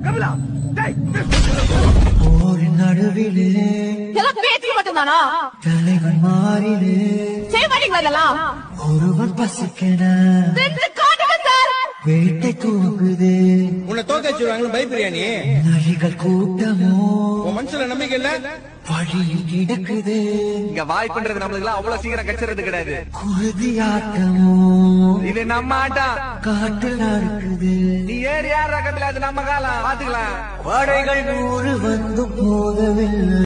கபிலா டேய் ஒரு நடுவிலே எல்லாம் பேச்சுக்கு மட்டும்தானா தலைவன் மாறிலே செய்ய மாட்டீங்களா இதெல்லாம் ஒருவன் பசிக்கன செஞ்சு காட்டுங்க சார் வேட்டை தூங்குது உன்னை தோக்க வச்சிருவாங்களு பயப்படுறியா நீ நரிகள் கூட்டமோ உன் மனசுல நம்பிக்கை இல்ல வழியில் கிடக்குது இங்க வாய்ப்புன்றது நம்மளுக்கு எல்லாம் அவ்வளவு சீக்கிரம் கச்சிறது கிடையாது குருதி ஆட்டமோ இது நம்ம ஆட்டம் காட்டில் நடக்குது நீ ஏறி யார் ரகத்துல அது நம்ம காலம் பாத்துக்கலாம் படைகள் நூறு வந்தும் போதவில்லை